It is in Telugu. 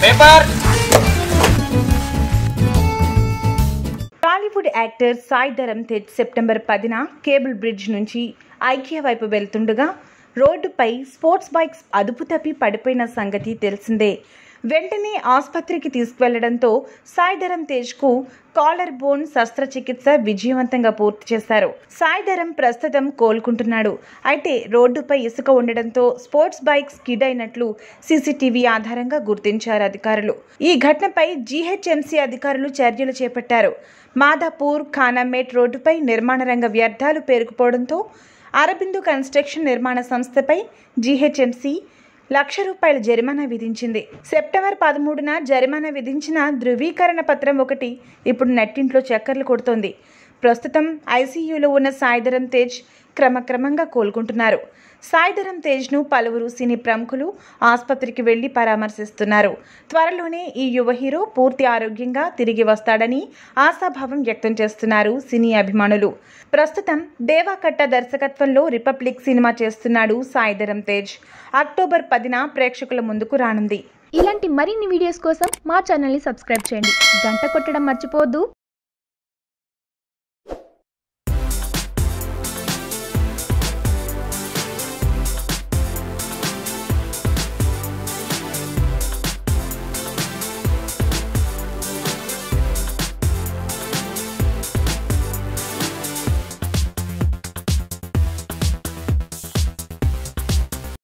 paper Tollywood actor Sai Dharam Tej September పదిన కేబుల్ బ్రిడ్జ్ నుంచి ఐకియా వైపు వెళ్తుండగా రోడ్డుపై స్పోర్ట్స్ బైక్స్ అదుపు తప్పి పడిపోయిన సంగతి తెలిసిందే వెంటనే ఆసుపత్రికి తీసుకువెళ్లడంతో సాయి ధరమ్ తేజ్కు కాలర్ బోన్ శస్త్రచికిత్స విజయవంతంగా పూర్తి చేశారు సాయి ధరమ్ ప్రస్తుతం కోలుకుంటున్నాడు అయితే రోడ్డుపై ఇసుక ఉండడంతో స్పోర్ట్స్ బైక్ స్కిడ్ అయినట్లు సీసీటీవీ ఆధారంగా గుర్తించారు అధికారులు ఈ ఘటనపై జీహెచ్ఎంసీ అధికారులు చర్యలు చేపట్టారు మాదాపూర్ ఖానామేట్ రోడ్డుపై నిర్మాణ రంగ వ్యర్థాలు పేరుకుపోవడంతో అరబిందు కన్స్ట్రక్షన్ నిర్మాణ సంస్థపై జీహెచ్ఎంసీ లక్ష రూపాయల జరిమానా విధించింది సెప్టెంబర్ పదమూడున జరిమానా విధించిన ధృవీకరణ పత్రం ఒకటి ఇప్పుడు నెట్టింట్లో చక్కర్లు కొడుతోంది ప్రస్తుతం ఐసీయూలో ఉన్న సాయిధరం తేజ్ క్రమక్రమంగా కోలుకుంటున్నారు సాయిధరం తేజ్ను పలువురు సినీ ప్రముఖులు ఆసుపత్రికి వెళ్లి పరామర్శిస్తున్నారు త్వరలోనే ఈ యువ హీరో పూర్తి ఆరోగ్యంగా తిరిగి వస్తాడని ఆశాభావం వ్యక్తం చేస్తున్నారు సినీ అభిమానులు ప్రస్తుతం దేవాకట్ట దర్శకత్వంలో రిపబ్లిక్ సినిమా చేస్తున్నాడు సాయిధరం తేజ్ అక్టోబర్ పదిన ప్రేక్షకుల ముందుకు రానుంది ఇలాంటి మరిన్ని వీడియోస్ కోసం మా ఛానల్ని సబ్స్క్రైబ్ చేయండి గంట కొట్టడం మర్చిపోవద్దు